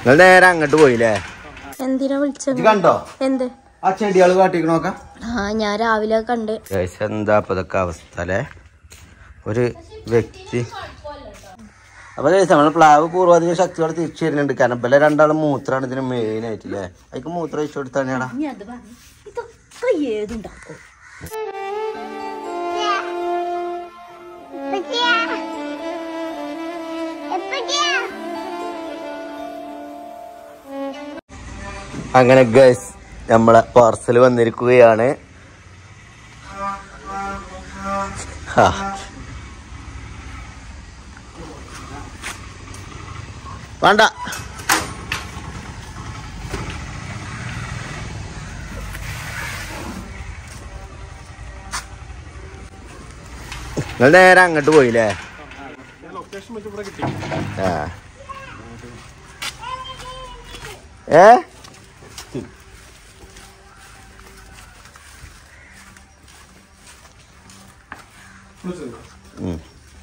നിങ്ങൾ നേരെ അങ്ങോട്ട് പോയില്ലേ എന്തിനാ വിളിച്ചത് ഇത് കണ്ടോ എന്ത് ആ ചെടികൾ കാട്ടിക്കണോക്കാം ആ ഞാൻ രാവിലെ കണ്ട് ഗൈസ് എന്താ ഇപ്പൊ ഇതൊക്കെ അവസ്ഥ അല്ലേ ഒരു വ്യക്തി അപ്പൊ ഗൈസ് നമ്മള് പ്ലാവ് പൂർവാധികം ശക്തിയോടെ തിരിച്ചു വരുന്നുണ്ട് കാരണം ഇവലെ രണ്ടാളും മൂത്രാണ് ഇതിന് മെയിൻ ആയിട്ടില്ലേ അതിക്ക് മൂത്രം വെച്ചു കൊടുത്താണെടാ ഇതൊക്കെ ഏതുണ്ടാക്കും അങ്ങനെ ഗൈസ് നമ്മളെ പാർസൽ വന്നിരിക്കുകയാണ് ഹാ. വേണ്ട നിങ്ങൾ നേരെ അങ്ങോട്ട് പോയില്ലേ ആ ഏ ഉം.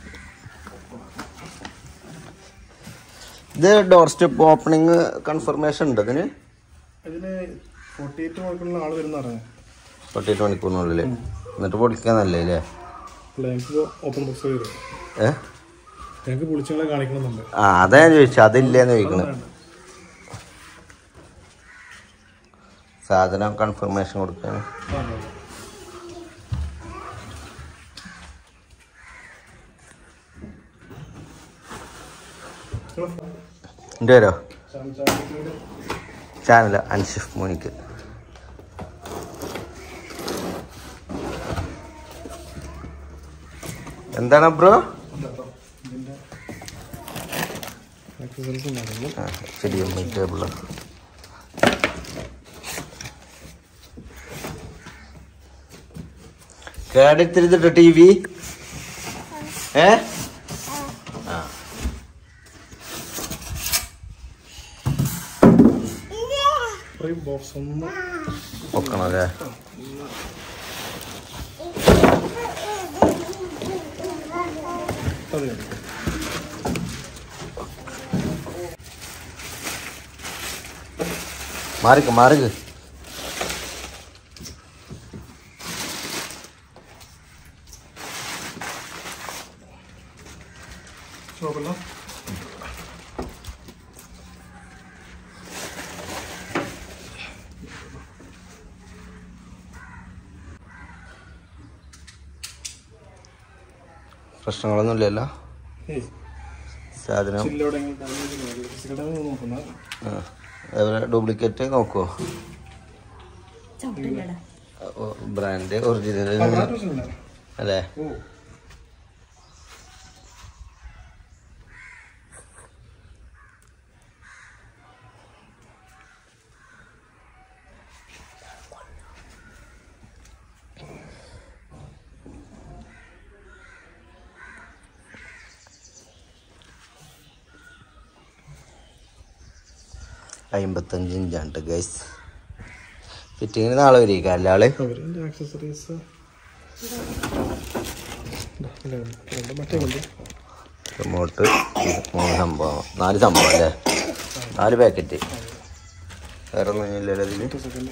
ഇത് ഡോർ സ്റ്റെപ്പ് ഓപ്പണിംഗ് കൺഫർമേഷൻ ഉണ്ട് അതിന് ഇതിന് ഫോർട്ടി എയ്റ്റ് മണിക്കൂറിൽ ആള് വരുന്ന പറഞ്ഞു ഫോർട്ടി എയ്റ്റ് മണിക്കൂറിനുള്ളിൽ എന്നിട്ട് പൊളിക്കാന്നല്ലേ അല്ലേ അല്ല ഞങ്ങൾക്ക് ഓപ്പൺ ബോക്സ് വരും ഏ ഞങ്ങൾക്ക് പൊളിച്ചങ്ങളെ കാണിക്കണമെന്നുണ്ട് ആ അതാ ഞാൻ ചോദിച്ചു അതില്ലേന്ന് ചോദിക്കണേ സാധനം കൺഫർമേഷൻ കൊടുക്കാൻ എൻ്റെ പേരോ ചാനൽ അൻഷിഫ് മോനിക്ക് എന്താണ് ബ്രോ എക്സസൈസ് ഉണ്ടായിരുന്നു ആ ശരിയും ടേബിള് കേടെടുത്തിരുന്നിട്ടോ ടി വി ഏ ആ ഇത്രയും ബോക്സ് ഒന്ന് പൊക്കണം അല്ലേ അതെ മാറിക്ക് മാറിക്ക് കുഴപ്പമില്ല പ്രശ്നങ്ങളൊന്നും ഇല്ലല്ലോ ഏയ് സാധനം ചില്ലോടെ സിഗരറ്റ് നോക്കുന്ന ആ അതുപോലെ ഡ്യൂപ്ലിക്കേറ്റ് നോക്കുമോ ബ്രാൻഡ് ഒറിജിനൽ പ്രശ്നമില്ല അല്ലേ ഓ അമ്പത്തഞ്ച് ഇഞ്ചാണ്ട് ഗൈസ് ഫിറ്റിങ്ങിന് നാളെ വരിക അല്ല ആള് അവരുടെ ആക്സസറീസ് മറ്റേ കൊണ്ട് റിമോട്ട് മൂന്ന് സംഭവം നാല് സംഭവം അല്ലേ നാല് പാക്കറ്റ് വേറെ ഒന്നും ഇല്ലല്ലോ ഇതിൽ സെക്കൻഡ്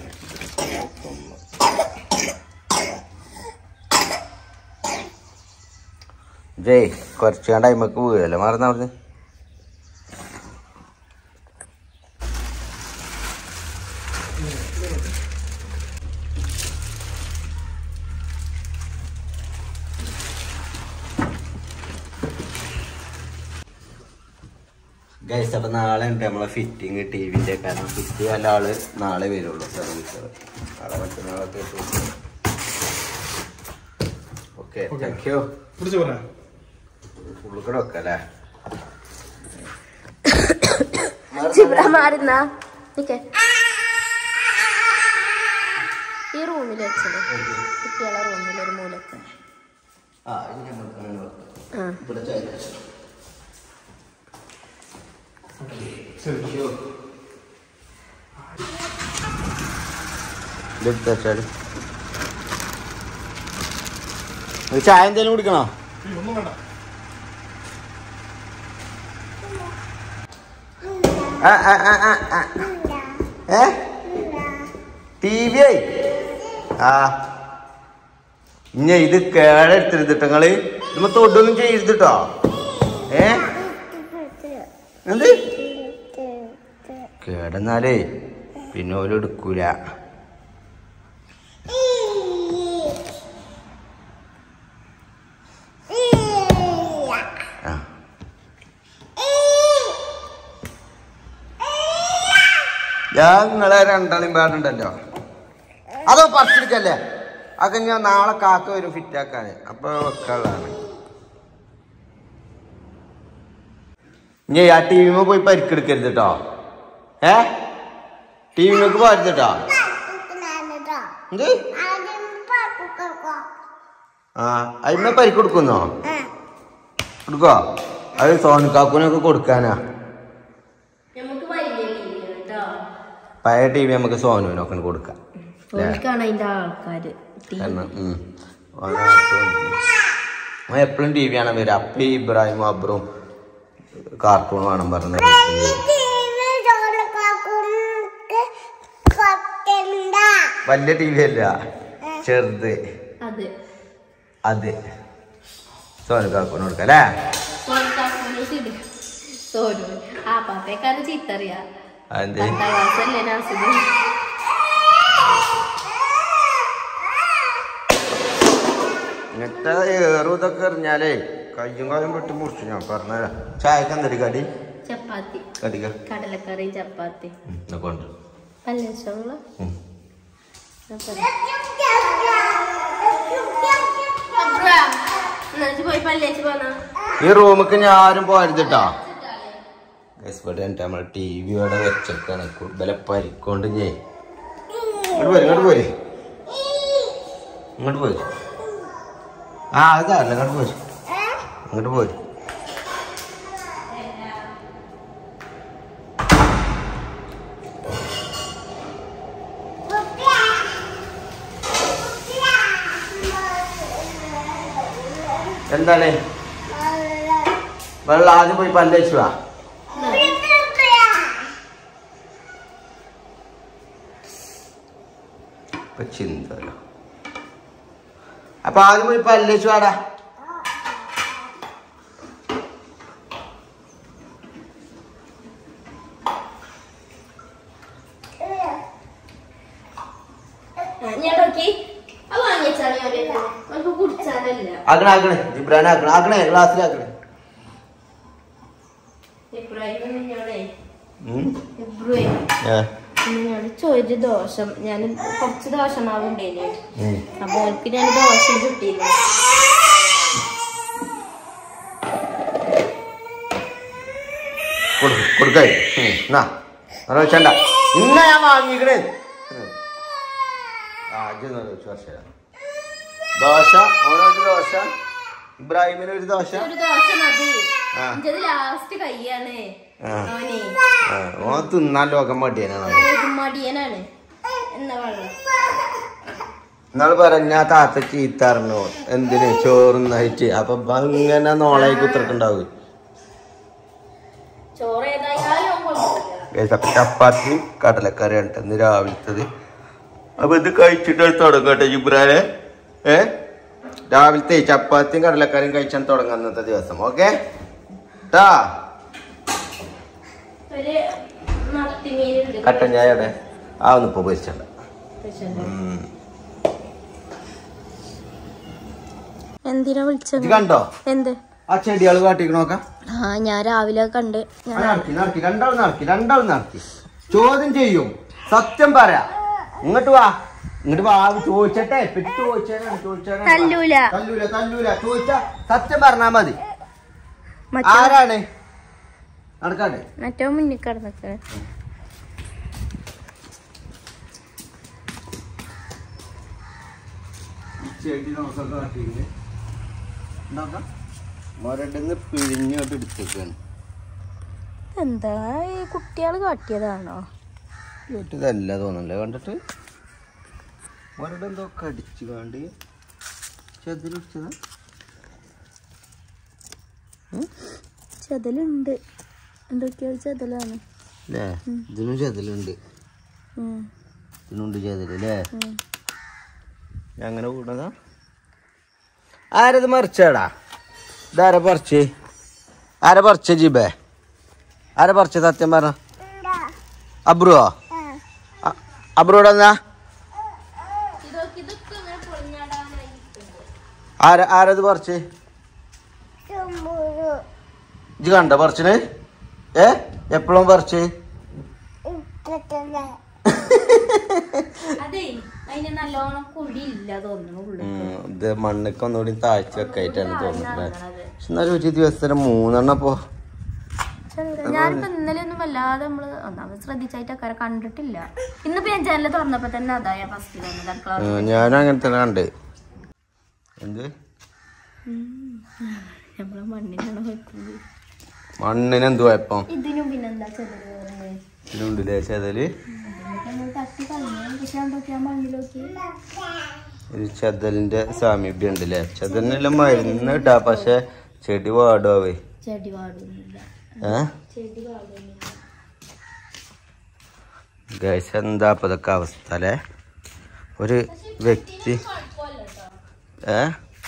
ജയ് കുറച്ച് കണ്ട് അയിമക്ക് വീഴല്ലേ മറന്ന അവിടുന്ന് ഗൈസ് അപ്പൊ നാളെ ഉണ്ട് നമ്മളെ ഫിറ്റിങ് ടി വിന്റെ കാരണം ഫിറ്റ് ചെയ്യാൻ ആള് നാളെ വരുള്ളൂ സർവീസർ നാളെ മറ്റന്നാളൊക്കെ ഓക്കെ താങ്ക് യു പിടിച്ചു പറയാം ഫുള്ള് കൂടെ വെക്കാം അല്ലേ ചിബ്ര മാറുന്ന നിക്കേ ഈ റൂമിൽ വെച്ചത് കുട്ടികളെ റൂമിൽ ഒരു മൂലക്ക് ആ ഇത് ഞങ്ങൾക്ക് അങ്ങനെ വെക്കാം. ആ ഇവിടെ ചായ വെച്ചു. ശരി ഇതെടുത്ത് വെച്ചാല് ഒരു ചായ എന്തേലും കുടിക്കണോ ഏയ്, ഒന്നും വേണ്ട ആ, ആ, ആ, ആ, ആ. ഏ ടി വി ആയി ആ ഇനി ഇത് കേടെടുത്തിരുന്നിട്ട് നിങ്ങള് ഇതുമ്പോ തൊട്ടൊന്നും ചെയ്യരുത് കേട്ടോ ഏ എന്ത് കേടെന്നാലേ പിന്നെ ഓല് എടുക്കൂല ആ ഞാൻ നിങ്ങളെ രണ്ടാളും പാടുണ്ടല്ലോ അതോ പറിച്ചെടുക്കല്ലേ അതൊക്കെ ഞാൻ നാളെ കാക്ക വരും ഫിറ്റാക്കാന് അപ്പൊ വെക്കാനുള്ളതാണ് ഇനി ആ ടി വിമ പോയി പരിക്കെടുക്കരുത് കേട്ടോ ഏ ടി വിമക്ക് പോരുത് കേട്ടോ എന്ത് ആ അതിന്മേ പരിക്ക് കൊടുക്കുന്നോ കൊടുക്കോ അത് സോണിക്കാക്കുനൊക്കെ കൊടുക്കാനാ നമുക്ക് വലിയ ടിവിയാണ് കേട്ടോ പഴയ ടി വി നമുക്ക് സോനുവിനൊക്കെ കൊടുക്കാം ഓൽക്കാണ് അതിന്റെ ആൾക്കാര് ടി- കാരണം ഉം. ഓന് എപ്പഴും- ഓൻ എപ്പോഴും ടി വി ആണ് വരിക അപ്പ ഈ ഇബ്രാഹിം അബ്രും കാർട്ടൂൺ വേണം പറഞ്ഞ വലിയ ടി വി അല്ല ചെറുത് അത് അത് സോനു കാർട്ടൂൺ കൊടുക്കാം അല്ലേ സോനു സിഡ് സോനു ആ പാപ്പേക്കാണ് ചീത്തറിയാ അതെന്ത് പത്താം ക്ലാസ്സല്ലേ നാസിദ് ഇങ്ങനത്തെ ഏറും ഇതൊക്കെ എറിഞ്ഞാലേ കയ്യും കാലും വെട്ടി മുറിച്ചു ഞാൻ പറഞ്ഞുതരാം ചായക്ക് എന്തടി കടി ചപ്പാത്തി കടിക്ക കടലക്കറി ചപ്പാത്തി കൊണ്ട് പല്ലശങ്ങള് ഉം. പോയി പല്ലേച്ച് പോന്നാ ഈ റൂമിക്ക് ഞാനും പോരുത് കേട്ടോ ഇവിടെ എന്നിട്ട് നമ്മളെ ടി വി ഇവിടെ വെച്ചേക്കാണ് ബല പരിക്കൊണ്ട് ഞേ ഇങ്ങോട്ട് പോര് ഇങ്ങോട്ട് പോര് ഇങ്ങോട്ട് പോര് ആ അത് കാറില്ല ഇങ്ങോട്ട് പോര് ഇങ്ങോട്ട് പോര് എന്താണ് വെള്ളം ആദ്യം പോയി പല്ലേച്ചു വാ ഇപ്പൊ ചിന്തല്ലോ അപ്പൊ ആദ്യം പോയി പല്ലേച്ചു വാടാ ഞാൻ നോക്കി അത് വാങ്ങിച്ചാണ് നമുക്ക് കുടിച്ചാലല്ല ആക്കണേ ആക്കണേ ജിബ്രാൻ ആക്കണേ ആക്കണേ ഗ്ലാസ്സിലാക്കണേ ഇബ്രാഹിം നിന്നോടേ ഉം. ഇബ്രാഹിം ഏ. നിന്നോട് ചോദിച്ച ദോഷം ഞാൻ കുറച്ച് ദോഷമാവുണ്ടേനെ ഉം. അപ്പൊ എനിക്ക് ഞാൻ ദോഷം കിട്ടിയില്ല കൊടുക്ക് കൊടുക്കേ ഉം. എന്നാ അവിടെ വെച്ചണ്ട ഇന്ന ഞാൻ വാങ്ങിക്കണേ ഉം. ആ അജ് വർഷം ദോശ ഓനൊരു ദോശ ഇബ്രാഹിമിന് ഒരു ദോശ ഒരു ദോഷം മതി ആ. എനിക്കത് ലാസ്റ്റ് കയ്യാണ് ആ. അവനെ ആ, ഓൻ തിന്നാൻ ലോകം മടിയനാണ് അവൻ. ഒരു മടിയനാണ് എന്നാ വെള്ളം എന്നാള് പറഞ്ഞ ആ താത്ത ചീത്തറിഞ്ഞു എന്തിന് ചോറുന്നായിട്ട് അപ്പൊ ഇങ്ങനെ നോളായി കുത്തിട്ടുണ്ടാവും ചോറ് ഏതായാലും അവൻ കൊണ്ടുപോകില്ല അപ്പൊ ചപ്പാത്തി കടലക്കറി ഉണ്ട് ഇന്ന് രാവിലത്തത് അപ്പൊ ഇത് കഴിച്ചിട്ട് തുടങ്ങട്ടെ ജിബ്രാനെ ഏ രാവിലത്തെ ചപ്പാത്തിയും കടലക്കറിയും കഴിച്ചാൽ തുടങ്ങാം അന്നത്തെ ദിവസം ഓക്കെ ട്ടാ ഒരു മത്തിമീനുണ്ട് കട്ടൻ ചായയുടെ ആ ഒന്ന് ഇപ്പൊ പൊരിച്ചണ്ട എന്തിനാ വിളിച്ചത് ഇത് കണ്ടോ എന്ത് ആ ചെടികൾ കാട്ടിക്കണോക്കാം ആ ഞാൻ രാവിലെ കണ്ട് ഞാൻ നടക്കി നടക്കി രണ്ടാളും നടക്കി രണ്ടാളും നടക്കി ചോദ്യം ചെയ്യും സത്യം പറയാ ഇങ്ങോട്ട് വാ ഇങ്ങോട്ട് വാ ചോദിച്ചട്ടെ പെറ്റി ചോദിച്ചാലാണ് ചോദിച്ചാലാണ് തല്ലൂല. തല്ലൂല തല്ലൂല ചോദിച്ച സത്യം പറഞ്ഞാ മതി മറ്റോ ആരാണ് നടക്കാട്ടെ മറ്റോ മുന്നിൽ കിടന്നൊക്കെ ചെടി നോക്കാൻ കാട്ടിങ്ങനെ ഉണ്ടാക്കാം മരടുന്ന് പിഴിഞ്ഞോട്ട് എടുത്തേക്കാണ് എന്താ ഈ കുട്ടികൾ കാട്ടിയതാണോ കേട്ടതല്ല തോന്നല്ലേ കണ്ടിട്ട് മരടെന്തോ കടിച്ചു കാണ്ട് ചെതിരിച്ചതാ ചെതലുണ്ട് എന്തൊക്കെയോ ചെതലാണ് അല്ലേ ഇതിനും ചെതലുണ്ട് ഉം. ഇതിനുണ്ട് ചെതല് അല്ലേ അങ്ങനെ കൂടതാ ആരത് മറിച്ചാടാ ഇതാരാ പറിച്ച് ആരാ പറിച്ച ജീബേ ആരാ പറിച്ച സത്യം പറഞ്ഞ അബ്രുവോ അ- അബ്രുവിടെ എന്നാ ഇതൊക്കെ ഇതൊക്കെ ഇങ്ങനെ പൊളിഞ്ഞാടാനായി ആരാ ആരത് പറിച്ച് ഇജ്ജ് കണ്ട പറിച്ചിന് ഏ എപ്പോഴും പറിച്ച് അതെ അതിന് നല്ലോണം കുഴി ഇല്ല തോന്നുന്നു ഉള്ളിൽ. ഉം, ഇത് മണ്ണൊക്കെ ഒന്നുകൂടി താഴ്ച ഒക്കെ ആയിട്ടാണ് തോന്നുന്നത് അതെ. പക്ഷെ എന്നാലും ഒരു ദിവസത്തിന് മൂന്നെണ്ണം അപ്പോ ഞാനിപ്പോ ഇന്നലെ ഒന്നും വല്ലാതെ നമ്മള് ഒന്നാമത് ശ്രദ്ധിച്ചായിട്ടൊക്കെ കണ്ടിട്ടില്ല ഇന്നിപ്പോ ഞാൻ ചാനൽ തുറന്നപ്പോ തന്നെ അതായ ഫസ്റ്റ് വന്നത് അടുക്കള ഉം, ഞാനും അങ്ങനെ തന്നെ കണ്ട് എന്ത് നമ്മളെ മണ്ണിനാണ് വെക്കുന്നത് മണ്ണിന് എന്ത് കുഴപ്പം ഇതിനും പിന്നെന്താ ചെറുത് ഇതിനുണ്ടല്ലേ ചെതല് നമ്മൾ തട്ടി കളഞ്ഞു പക്ഷെ എന്തൊക്കെ ആ മണ്ണിലൊക്കെ ഇത് ചെതലിന്റെ സാമീപ്യം ഉണ്ട് അല്ലേ ചെതലിനെല്ലാം മരുന്ന് ഇട്ടാ പക്ഷെ ചെടി വാടുവേ ചെടി പാടുന്നില്ല ഏ ചെടി പാടുന്നില്ല ഗൈസ് എന്താ ഇപ്പൊ ഇതൊക്കെ അവസ്ഥ അല്ലേ ഒരു വ്യക്തി ഏ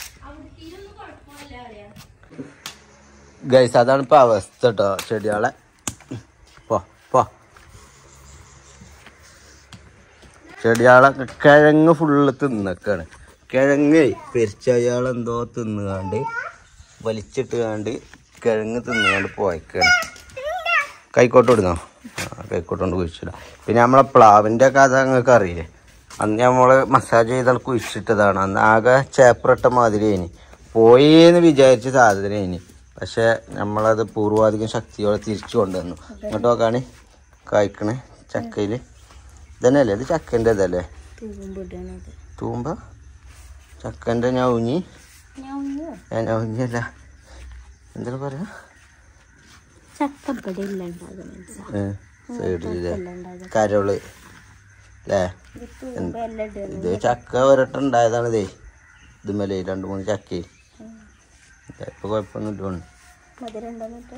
ഗൈസ് അതാണ് ഇപ്പൊ അവസ്ഥ കേട്ടോ ചെടികളെ പോ പോ ചെടികളെ കിഴങ്ങ് ഫുള്ള് തിന്നക്കാണ് കിഴങ്ങ് പെരിച്ചയാളെന്തോ തിന്നുകാണ്ട് വലിച്ചിട്ട് കാണ്ട് കിഴങ്ങ് തിന്നുകാണ്ട് പോയക്കാണ് കൈക്കോട്ട് ഇടുന്നോ ആ കൈക്കോട്ട് കൊണ്ട് കുഴിച്ചിടാം പിന്നെ നമ്മളെ പ്ലാവിൻ്റെ കഥ നിങ്ങൾക്ക് അറിയില്ലേ അന്ന് നമ്മൾ മസാജ് ചെയ്താൽ കുഴിച്ചിട്ടതാണ് അന്ന് ആകെ ചേപ്പറിട്ട മാതിരി ഇനി പോയെന്ന് വിചാരിച്ച സാധനം ഇനി പക്ഷെ നമ്മളത് പൂർവാധികം ശക്തിയോടെ തിരിച്ചു കൊണ്ടുവന്നു ഇങ്ങോട്ട് നോക്കാണ് കായ്ക്കണേ ചക്കയിൽ ഇതന്നെയല്ലേ ഇത് ചക്കൻ്റെ ഇതല്ലേ തൂമ്പിടണത് തൂമ്പ ചക്കൻ്റെ ഞൗഞ്ഞി ഞാൻ ഞൗഞ്ഞല്ല എന്താണ് പറയാ ചക്കപ്പടി ഇല്ല ഉണ്ടാകുന്നത് സൈഡിലെ കരള് അല്ലേ ഇത് ചക്ക ഒരട്ടം ഉണ്ടായതാണ് ഇതേ ഇതുമല്ലേ രണ്ട് മൂന്ന് ചക്ക ഇപ്പൊ കുഴപ്പമൊന്നും ഇല്ലോണ്ട് മധുരം ഉണ്ടോന്നിട്ട്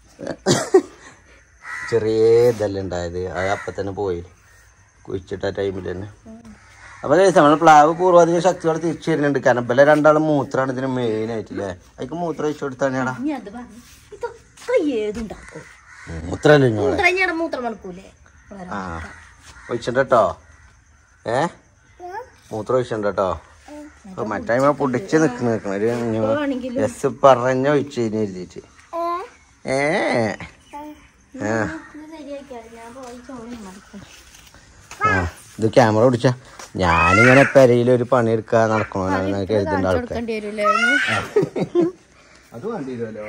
ചെറിയ ഇതല്ലേ ഉണ്ടായത് അത് അപ്പൊ തന്നെ പോയി കുഴിച്ചിട്ട ടൈമിൽ തന്നെ അപ്പൊ guys, നമ്മള് പ്ലാവ് പൂർവാധികം ശക്തിയോടെ തിരിച്ചു വരുന്നുണ്ട് കാരണം ഇവലെ രണ്ടാളും മൂത്രാണ് ഇതിന് മെയിൻ ആയിട്ടില്ലേ അതിക്ക് മൂത്രം ഒഴിച്ചു കൊടുത്താണേടാ ഇനി അത് പറഞ്ഞു ഇതൊക്കെ ഏതുണ്ടാക്കും മൂത്രല്ലേ ഇഞ്ഞോളെ മൂത്രം ഞാൻ മൂത്രം മണക്കൂലേ ആ ഒഴിച്ചിട്ടുണ്ട് കേട്ടോ ഏ മൂത്രം ഒഴിച്ചിട്ടുണ്ട് കേട്ടോ അപ്പൊ മറ്റേ പൊടിച്ച് നിക്കണ നിക്കണ ഒരു എസ് പറഞ്ഞ ഒഴിച്ചു കഴിഞ്ഞ് എഴുതിയിട്ട് ഏ ആ ഞാൻ പോയി ചോറ് മണക്കും ആ, ഇത് ക്യാമറ പിടിച്ച ഞാനിങ്ങനെ പെരയിൽ ഒരു പണിയെടുക്കാൻ നടക്കണോ കരുതേണ്ട ആൾക്കാർ കൊടുക്കേണ്ടി വരില്ലേ അത് കണ്ടില്ലല്ലോ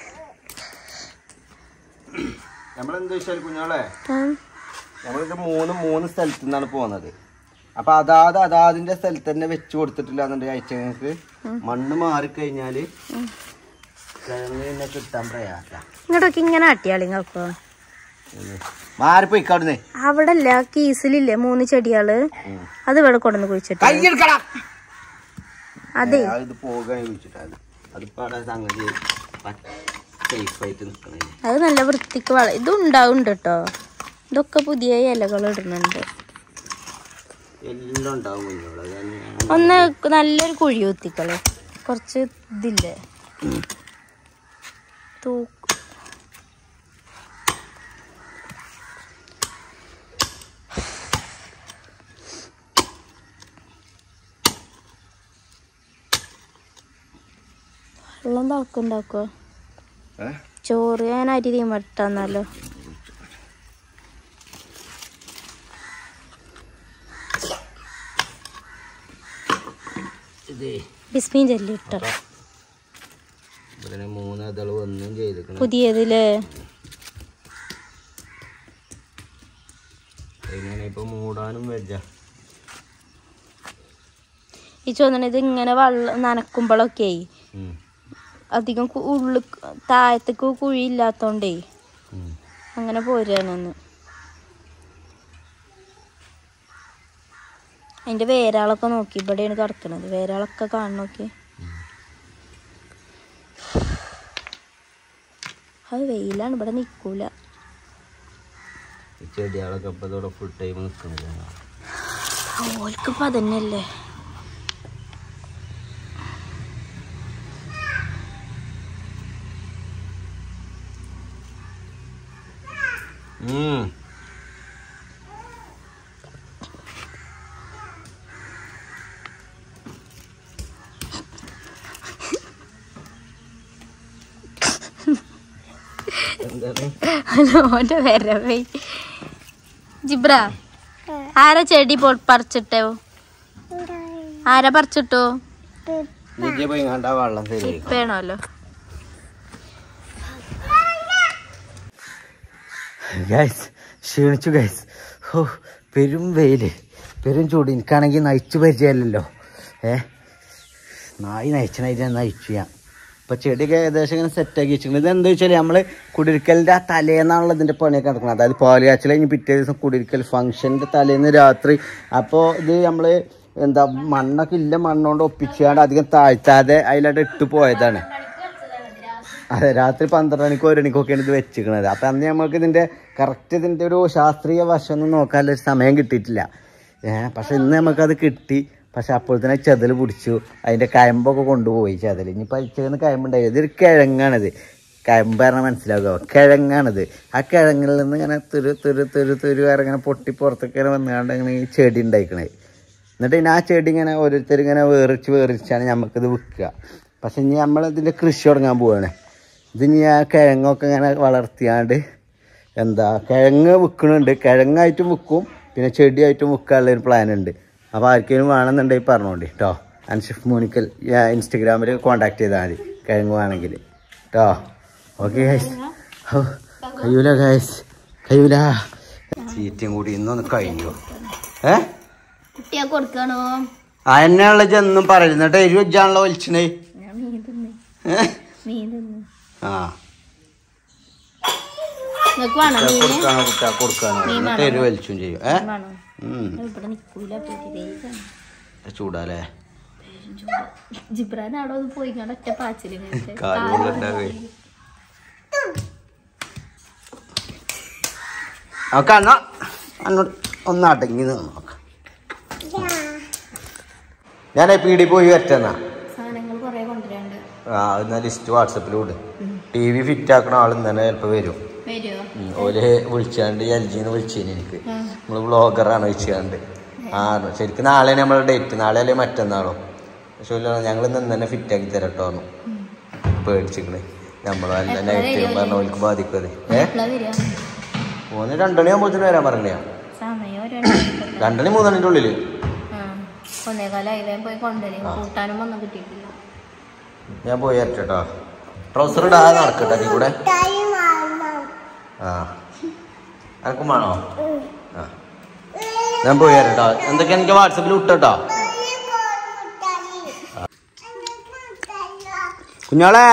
നമ്മളെന്താ വെച്ചാൽ കുഞ്ഞോളെ നമ്മളിത് മൂന്ന് മൂന്ന് സ്ഥലത്തു നിന്നാണ് പോകുന്നത് അപ്പൊ അതാത് അതാതിന്റെ സ്ഥലത്ത് തന്നെ വെച്ച് കൊടുത്തിട്ടില്ല എന്നുണ്ടെങ്കിൽ അയച്ചങ്ങൾക്ക് മണ്ണ് മാറിക്കഴിഞ്ഞാല് കിഴങ്ങ് പിന്നെ കിട്ടാൻ പ്രയാസ ഇങ്ങോട്ടൊക്കെ ഇങ്ങനെ ആട്ടിയാളി നിങ്ങൾക്ക് മാറിപ്പോയി അവിടുന്ന് അവിടെ അല്ല കീസിലില്ലേ മൂന്ന് ചെടികള് അത് ഇവിടെ കൊണ്ടുവന്ന് കുഴിച്ചിട്ട് കയ്യെടുക്കണം അതെ ഇത് പോകാൻ ചോദിച്ചിട്ടാണ് അതിപ്പോ അവിടെ സംഗതി സേഫ് ആയിട്ട് നിക്കണേ അത് നല്ല വൃത്തിക്ക് വള ഇത് ഉണ്ടാവുന്നുണ്ട് കേട്ടോ ഇതൊക്കെ പുതിയ ഇലകൾ ഇടുന്നുണ്ട് എല്ലാം ഉണ്ടാവും കുഞ്ഞോളെ അത് തന്നെയാണ് ഒന്ന് നല്ലൊരു കുഴി കുത്തിക്കള് കുറച്ച് ഇതില്ലേ തൂക്ക് വെള്ളം തിളക്കുണ്ടാക്കോ ഏ? ചോറ് ഞാൻ അരി തീമട്ടാന്നല്ലോ ഇതേ ബിസ്മീൻ ചെല്ലി ഇട്ടോ ഇവിടെ മൂന്ന് ഇതള് ഒന്നും ചെയ്തിക്കണം പുതിയതില് ഇങ്ങനെ ഇപ്പൊ മൂടാനും വെച്ച ഈ ചോദന ഇത് ഇങ്ങനെ വെള്ളം നനക്കുമ്പോഴൊക്കെ അധികം കു- ഉള്ളു താഴത്തേക്ക് കുഴി ഇല്ലാത്തോണ്ടേ അങ്ങനെ പോരാണെന്ന് അതിന്റെ വേരാളൊക്കെ നോക്കി ഇവിടെയാണ് കിടക്കണത് വേരാളൊക്കെ കാണണോക്കെ അത് വെയിലാണ് ഇവിടെ നിക്കൂല ഈ ചെടികളൊക്കെ ഇപ്പൊ ഇതോടെ ഫുൾ ടൈം നിൽക്കണില്ല ഓൽക്കിപ്പോ അതന്നെയല്ലേ ഉം. എന്താണ് ഓന്റെ വരവേ ജിബ്ര ആരാ ചെടി പൊ പറിച്ചിട്ടോ ആരാ പറിച്ചിട്ടോ ലിജ പോയി കണ്ട വെള്ളം തരും ഇപ്പേണല്ലോ ഗൈസ് ക്ഷീണിച്ചു ഗൈസ് ഓ പെരും വെയില് പെരും ചൂട് എനിക്കാണെങ്കിൽ നയിച്ചു പരിചയമല്ലല്ലോ ഏ നായി നയിച്ചനായിട്ട് നയിച്ചു ഞാൻ ഇപ്പൊ ചെടിയൊക്കെ ഏകദേശം ഇങ്ങനെ സെറ്റാക്കി വെച്ചിട്ടുണ്ട് ഇത് എന്താ വെച്ചാൽ നമ്മള് കുടിരിക്കലിന്റെ ആ തലേന്നാണല്ലോ ഇതിന്റെ പണിയൊക്കെ നടക്കുന്നത് അതായത് പാല് കാച്ചൽ കഴിഞ്ഞ് പിറ്റേ ദിവസം കുടിരിക്കൽ ഫംഗ്ഷന്റെ തലേന്ന് രാത്രി അപ്പോൾ ഇത് നമ്മള് എന്താ മണ്ണൊക്കെ ഇല്ല മണ്ണുകൊണ്ട് ഒപ്പിച്ചാണ്ട് അധികം താഴ്ത്താതെ അതിലോട്ട് ഇട്ട് പോയതാണ് അതെ രാത്രി പന്ത്രണ്ട് മണിക്കോ ഒരു മണിക്കൊക്കെയാണ് ഇത് വെച്ചിരിക്കണത് അപ്പം അന്ന് നമുക്ക് ഇതിൻ്റെ കറക്റ്റ് ഇതിൻ്റെ ഒരു ശാസ്ത്രീയ വശം ഒന്നും നോക്കാനുള്ള ഒരു സമയം കിട്ടിയിട്ടില്ല ഏഹ് പക്ഷെ ഇന്ന് നമുക്കത് കിട്ടി പക്ഷെ അപ്പോൾ തന്നെ ചെതൽ പിടിച്ചു അതിൻ്റെ കയമ്പൊക്കെ കൊണ്ടുപോയി ചെതൽ ഇനിയിപ്പോൾ അയച്ചതെന്ന് കയമ്പുണ്ടായി ഇതൊരു കിഴങ്ങാണിത് കയമ്പ് പറഞ്ഞാൽ മനസ്സിലാകുക കിഴങ്ങാണിത് ആ കിഴങ്ങിൽ നിന്ന് ഇങ്ങനെ തുരു തുരു തുരു തുരു ഇങ്ങനെ പൊട്ടി പുറത്തൊക്കെ ഇങ്ങനെ വന്നുകൊണ്ട് ഇങ്ങനെ ഈ ചെടി ഉണ്ടായിക്കണേ എന്നിട്ട് ഇനി ആ ചെടി ഇങ്ങനെ ഓരോരുത്തർ ഇങ്ങനെ വേറിച്ച് വേറിച്ചാണ് നമുക്കിത് വിൽക്കുക പക്ഷെ ഇനി നമ്മളിതിൻ്റെ കൃഷി തുടങ്ങാൻ പോവാണ് ഇത് ഇനി ആ കിഴങ്ങൊക്കെ ഇങ്ങനെ വളർത്തിയാണ്ട് എന്താ കിഴങ്ങ് വിൽക്കണുണ്ട് കിഴങ്ങായിട്ടും വിൽക്കും പിന്നെ ചെടിയായിട്ടും വിൽക്കാനുള്ള ഒരു പ്ലാൻ ഉണ്ട് അപ്പോൾ ആർക്കെങ്കിലും വേണമെന്നുണ്ടെങ്കിൽ പറഞ്ഞോണ്ടി കേട്ടോ അൻഷിഫ് മോനിക്കൽ ഇൻസ്റ്റഗ്രാമിൽ കോണ്ടാക്ട് ചെയ്താൽ മതി കിഴങ്ങ് വേണമെങ്കിൽ കേട്ടോ ഓക്കെ ഗൈസ് കഴിയൂല ഗൈസ് കഴിയൂല ചീറ്റയും കൂടി ഇന്നൊന്ന് കഴിഞ്ഞു ഏ കുട്ടിയെ കൊടുക്കണോ അതിനുള്ള ചെന്നും പറയുന്നിട്ട് എരിവെച്ചാണല്ലോ വലിച്ചണേ ഞാൻ മീൻ തിന്ന് ഏ? മീൻ തിന്ന് ആ നിങ്ങക്ക് വേണോ മീന് കൊടുക്കാനോ കുട്ടാ കൊടുക്കാനോ എന്നിട്ട് എരിവ് വലിച്ചും ചെയ്യും ഏ വേണോ ഉം. ഞാൻ ഇവിടെ നിക്കൂല പേര് ചൂടാലേ ജിബ്രാൻ അവിടെ ഒന്ന് പോയി കണ്ട ഒറ്റ പാച്ചില് ഇങ്ങനത്തെ. കാലുകൊണ്ടുണ്ടാവേ ഒക്കെ അന്ന അന്നോട് ഒന്ന് അടങ്ങി നിന്ന് നോക്കാം ഞാനേ പീടി പോയി വരട്ടെന്നാ സാധനങ്ങൾ കൊറേ കൊണ്ടുവരാണ്ട് ആ എന്നാ ലിസ്റ്റ് വാട്സപ്പിൽ വിട് ടി വി ഫിറ്റ് ആക്കണ ആൾ ഇന്നലെ ചിലപ്പോൾ വരും വരുമോ ഉം, ഓല് വിളിച്ചാണ്ട് എൽ ജിന്ന് വിളിച്ചേന് എനിക്ക് നമ്മള് വ്ളോഗറാണ് വിളിച്ചാണ്ട് ആ ശരിക്കും നാളെ നമ്മളെ ഡേറ്റ് നാളെ അല്ലെ മറ്റന്നാളോ പക്ഷെ ഞങ്ങൾ ഇന്ന് തന്നെ ഫിറ്റ് ആക്കി തരട്ടോ എന്ന് പേടിച്ചിക്കണ് നമ്മള് നല്ല നൈറ്റ് പറഞ്ഞ ഓൽക്ക് ബാധിക്കത് ഏ എപ്പോഴാ വരിക മൂന്ന് രണ്ടണി ആകുമ്പോഴത്തേന് വരാൻ പറഞ്ഞ സമയം ഒരു രണ്ടു രണ്ടണി മൂന്നണിന്റെ ഉള്ളില് ഒന്നേകാലം അതിലേ പോയി കൊണ്ടുവരും കൂട്ടാനും ഒന്നും കിട്ടിയിട്ടില്ല ഞാൻ പോയി വരട്ടോ ട്രൗസർ ഇടാതെ നടക്കട്ടെ അതിൽ കൂടെ ആ എനക്കും വേണോ ആ ഞാൻ പോയി വരട്ടോ എന്തൊക്കെ എനിക്ക് വാട്സപ്പിൽ വിട്ടോ കുഞ്ഞോളെ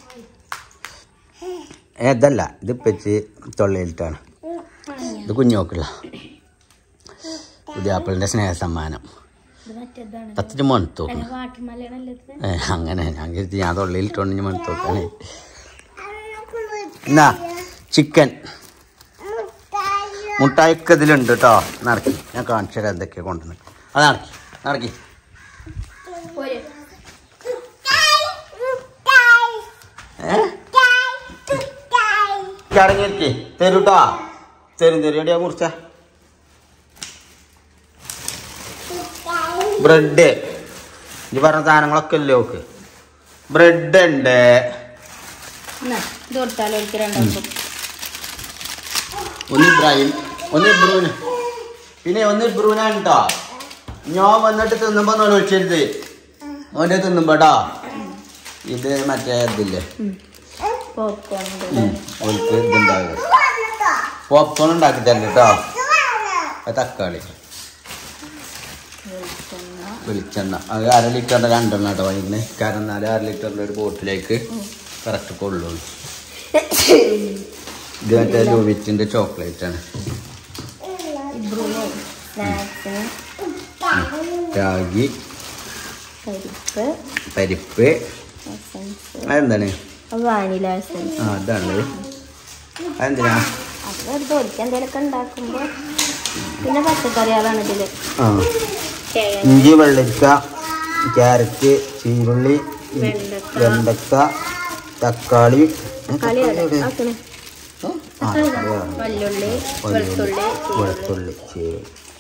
ഏതല്ല ഇത് വെച്ച് തൊള്ളയിലിട്ടാണ് ഇത് കുഞ്ഞോക്കുള്ള പുതിയാപ്പിളിന്റെ സ്നേഹ സമ്മാനം ഇത് മറ്റേതാണ് പത്തിട്ട് മണത്തോക്കണം അല്ല വാട്ടർമലയാണല്ലോ ഇത് ഏ, അങ്ങനെ ഞാൻ കരുതി ഞാൻ തൊള്ളയിലിട്ടോണ്ട് ഞാൻ മണത്തോക്കാണ് എന്നാ ചിക്കൻ മുട്ടായിക്ക് ഇതിലുണ്ട് കേട്ടോ നടക്കി ഞാൻ കാണിച്ചു തരാം എന്തൊക്കെയാ കൊണ്ടുവന്ന് അത് നടക്കി നടക്കി പോര്. ഏ കടങ്ങിയിരിക്കേ തരൂട്ടോ തരും തരും എടിയാ മുറിച്ച ബ്രെഡ് ഇത് പറഞ്ഞ സാധനങ്ങളൊക്കെ ഇല്ലേ ഓക്ക് ബ്രെഡ് ഉണ്ട് എന്നാ, ഇത് കൊടുത്താലോ എനിക്ക് രണ്ടാൾക്കും ഒന്ന് ഇബ്രാഹിം ഒന്ന് ഇബ്രൂന് പിന്നെ ഒന്ന് ഇബ്രൂനാണ് കേട്ടോ ഞാൻ വന്നിട്ട് തിന്നുമ്പോ ഒളിച്ചരുത് ഓൻ്റെ തിന്നുമ്പോട്ടോ ഇത് മറ്റേ ഇതില്ലേ പോപ്കോൺ ഉം, ഓൾക്ക് ഇതുണ്ടാവുക പോപ്കോൺ ഉണ്ടാക്കി തരണ്ട കേട്ടോ അത് തക്കാളി വെളിച്ചെണ്ണ അത് അര ലിറ്ററിന്റെ രണ്ടെണ്ണ കേട്ടോ വാങ്ങിക്കണേ കാരണം എന്നാലും അര ലിറ്ററിന്റെ ഒരു ബോട്ടിലേക്ക് കറക്റ്റ് കൊള്ളുള്ളൂ ഇത് മറ്റേ ലൂവിറ്റിന്റെ ചോക്ലേറ്റ് ആണ് സ്നാക്സിന് രാഗി പരിപ്പ് പരിപ്പ് എസൻസ് അതെന്താണ് വാനില എസൻസ് ആ അതാണ് അതെന്തിനാ വെറുതെ ഒരിക്കൽ എന്തെങ്കിലുമൊക്കെ ഉണ്ടാക്കുമ്പോൾ പിന്നെ പച്ചക്കറികളാണ് ഇതില് ആ കിഴങ്ങ് ഇഞ്ചി വെള്ളരിക്ക ക്യാരറ്റ് ചീരുള്ളി വെണ്ടക്ക. വെണ്ടക്ക തക്കാളി ഏ, തക്കാളി തക്കാളി എവിടെ? ആക്കണേ ആ, തക്കാളിയാണ്. വല്ലുള്ളി വല്യുള്ളി, വെളുത്തുള്ളി വെളുത്തുള്ളി ചീരുള്ളി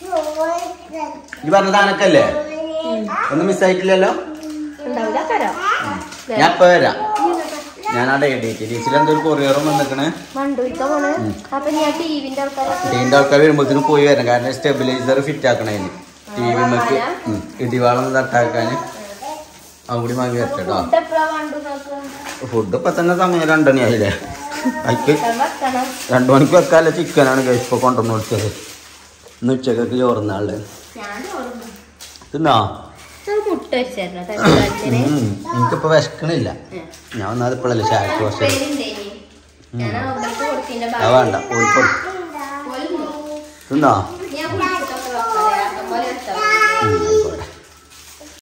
ഈ പറഞ്ഞ സാധനക്കല്ലേ ഒന്നും മിസ്സായിട്ടില്ലല്ലോ ഉണ്ടാവില്ല തരാം ഞാൻ ഇപ്പൊ വരാം ഞാൻ അവിടെ എഡിറ്റ് ടീച്ചർ എന്തോ ഒരു കൊറിയറും വന്നിക്കണേ മണ്ടൂരിക്ക പോണ് അപ്പൊ ഞാൻ ടിവിന്റെ ആൾക്കാരൊക്കെ ടീമിന്റെ ആൾക്കാർ വരുമ്പോഴത്തേനും പോയി വരണം കാരണം സ്റ്റെബിലൈസർ ഫിറ്റ് ആക്കണേന് ടി വിമക്ക് ഇടിവാളം തട്ടാക്കാൻ അതും കൂടി വാങ്ങി വരട്ടെ കേട്ടോ ഫുഡ് എപ്പോഴാ വേണ്ടു നോക്കാം ഫുഡ് ഇപ്പൊ തന്നെ സമയം രണ്ടണി ആയില്ലേ അതിക്ക് വെക്കണം രണ്ടു മണിക്ക് വെക്കാല്ല ചിക്കനാണ് guys ഇപ്പൊ കൊണ്ടുവന്ന് കൊടുത്തത് ഇന്ന് ഉച്ചക്കൊക്കെ ചോറുന്നാള് ഞാൻ ഓർമ്മ തിന്നോ മുട്ട വെച്ചായിരുന്നു തക്കാളത്തിന് ഉം, എനിക്കിപ്പോ വിശക്കണില്ല ഞാൻ വന്നാൽ ഇപ്പോഴല്ലേ ചായക്ക് കുറച്ച് പേരുണ്ടേനി ഞാൻ അവർക്ക് കൊടുത്തിന്റെ അത് വേണ്ട ഓൽക്ക് കൊടു. തിന്നോ ഞാൻ കുടിച്ചിട്ടൊക്കെ വെക്കാം പോലെ വെച്ചാൽ ഉം, ആയിക്കോട്ടെ